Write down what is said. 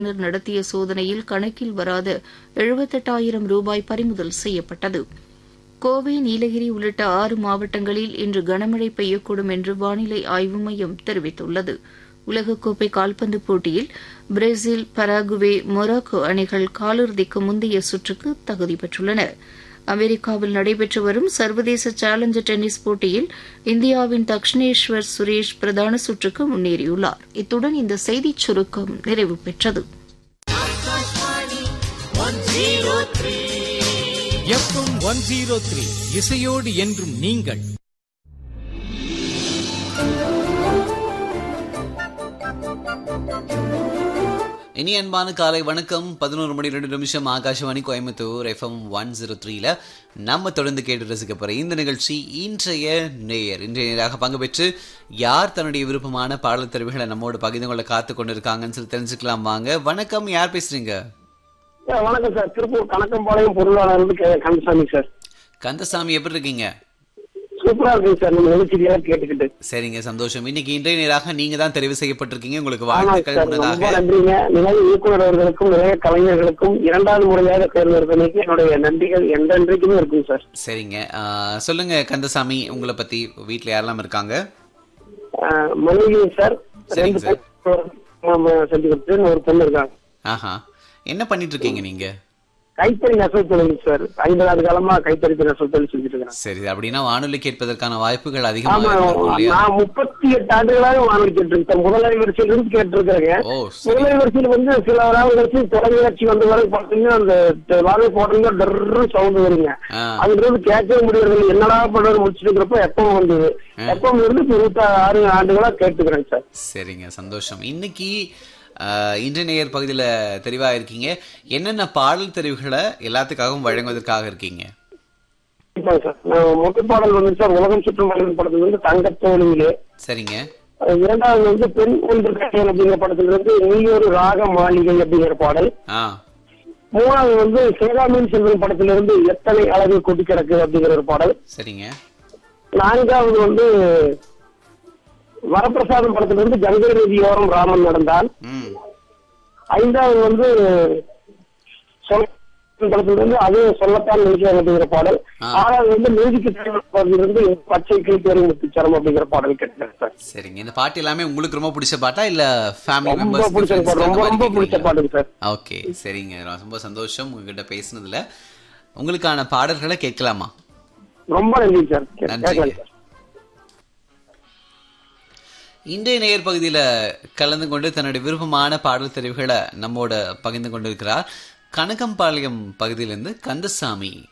னர் நடத்திய சோதனையில் கணக்கில் வராத எழுபத்தெட்டாயிரம் ரூபாய் பறிமுதல் செய்யப்பட்டது கோவை நீலகிரி உள்ளிட்ட ஆறு மாவட்டங்களில் இன்று கனமழை பெய்யக்கூடும் என்று வானிலை ஆய்வு மையம் தெரிவித்துள்ளது உலகக்கோப்பை கால்பந்து போட்டியில் பிரேசில் பராகுவே மொராக்கோ அணிகள் காலிறுதிக்கு முந்தைய சுற்றுக்கு தகுதி பெற்றுள்ளன அமெரிக்காவில் நடைபெற்று வரும் சர்வதேச சேலஞ்சர் டென்னிஸ் போட்டியில் இந்தியாவின் தக்ஷினேஸ்வர் சுரேஷ் பிரதான சுற்றுக்கு முன்னேறியுள்ளார் இத்துடன் இந்த செய்திச் சுருக்கம் நிறைவு பெற்றது எஃப்எம் ஒன் ஜீரோ த்ரீ இசையோடு என்றும் நீங்கள் இனி அன்பான காலை வணக்கம் பதினோரு மணி ரெண்டு நிமிஷம் Akashvani Coimbatore FM one zero த்ரீல நம்ம தொடர்ந்து கேட்டு ரசிக்க போற இந்த நிகழ்ச்சி இன்றைய நேயர் இன்றைய நேராக பங்கு பெற்று யார் தன்னுடைய விருப்பமான பாடல் தெரிவுகளை நம்மோடு பகிர்ந்து கொள்ள காத்து கொண்டிருக்காங்கன்னு சொல்லி தெரிஞ்சுக்கலாம் வாங்க வணக்கம் யார் பேசுறீங்க சார் வணக்கம் சார் திருப்பூர் கணக்கம்பாளையம் பொருளாளர் இருந்து கே- கந்தசாமி சார் கந்தசாமி எப்படி இருக்கீங்க சூப்பரா இருக்குங்க சார் நம்ம நிகழ்ச்சியெல்லாம் கேட்டுக்கிட்டு சரிங்க சந்தோஷம் இன்னைக்கு இன்றைய நேராக நீங்க தான் தெரிவு செய்யப்பட்டிருக்கீங்க உங்களுக்கு ஆமாம் வாழ்த்துக்கள் சார் ரொம்ப முன்னதாக நன்றிங்க நிலைய இயக்குனர் அவர்களுக்கும் நிலைய கலைஞர்களுக்கும் இரண்டாவது முறையாக தேர்ந்தெடுத்தமைக்கு என்னுடைய நன்றிகள் என்றென்றைக்குமே இருக்கும் சார் சரிங்க ஆ, சொல்லுங்க கந்தசாமி உங்களை பத்தி வீட்ல யாரெல்லாம் இருக்காங்க ஆஹ், மனைவி சார் சரிங்க ரெண்டு சார். பேர் நம்ம செஞ்சு கொடுத்து ஒரு பொண்ணு இருக்காங்க ஆஹா என்ன பண்ணிட்டு இருக்கீங்க நீங்க கைத்தறி நெசவு தொழில் சார் ஐம்பதாவது காலமா கைத்தறி நெசவு தொழில் செஞ்சுட்டு இருக்கிறேன் சரி அப்படின்னா வானொலி கேட்பதற்கான வாய்ப்புகள் அதிகமாக ஆமா இருக்கும் இல்லையா நான் முப்பத்தி எட்டு ஆண்டுகளாக வானொலி கேட்டிருக்கேன் முதலாளி வரிசையில இருந்து கேட்டிருக்கிறேங்க ஓ சரி முதலாளி வரிசையில் வந்து சில நாள் கழிச்சு தொலைக்காட்சி வந்த பிறகு பாத்தீங்கன்னா அந்த வாழை போடுறீங்க டர்ரு சவுண்ட் வருங்க ஆ, அதுல இருந்து கேட்கவே முடியறது இல்லை. என்னடா பண்றது முடிச்சிட்டு இருக்கிறப்ப எப்பவும் வந்தது எப்பவும் இருந்து இப்ப இருபத்தி ஆறு ஆண்டுகளா கேட்டுக்கிறேன் சார் சரிங்க சந்தோஷம் இன்னைக்கு ஆ, இன்று நேயர் பகுதியில தெரிவா இருக்கீங்க என்னென்ன பாடல் தெரிவுகளை எல்லாத்துக்காகவும் வழங்குவதற்காக இருக்கீங்க இப்போ சார் நான் மொத்த பாடல் வந்து சார் உலகம் சுற்றும் மனிதன் படத்துல இருந்து தங்கத்தோழியிலே சரிங்க அஹ் இரண்டாவது வந்து பெண் ஒன்று கட்டையன் அப்படிங்கிற படத்துல இருந்து நீ ஒரு ராக மாளிகை அப்படிங்கிற பாடல் ஆ மூணாவது வந்து சிவகாமியின் செல்வன் படத்துல இருந்து எத்தனை அழகு கொட்டி கிடக்கு அப்படிங்கிற ஒரு பாடல் சரிங்க நான்காவது வந்து வரப்பிரசாதம் படத்துல இருந்து கங்கை நதியோரம் ராமன் நடந்தான் ம் ஐந்தாவது வந்து சொல் படத்துல இருந்து அது சொல்லத்தான் நினைக்கிறேன் அப்படிங்கிற பாடல் ஆ. ஆறாவது வந்து மியூசிக் படத்துல இருந்து பச்சை கிளிப்பேரி முத்துச்சரம் அப்படிங்கிற பாடல் கேட்டேன் சார் சரிங்க இந்த பாட்டு எல்லாமே உங்களுக்கு ரொம்ப பிடிச்ச பாட்டா இல்ல ஃபேமிலி ரொம்ப மெம்பர்ஸ் பிடிச்ச பாட்டு ரொம்ப ரொம்ப பிடிச்ச பாட்டுங்க சார் ஓகே சரிங்க ரொம்ப சந்தோஷம் உங்ககிட்ட பேசுனதுல உங்களுக்கான பாடல்களை கேட்கலாமா ரொம்ப நன்றி சார் நன்றி. கேட்கலாம் சார் இன்றைய நேயர் பகுதியில கலந்து கொண்டு தன்னுடைய விருப்பமான பாடல் தெரிவுகளை நம்மோட பகிர்ந்து கொண்டிருக்கிறார் கனகம்பாளையம் பகுதியிலிருந்து கந்தசாமி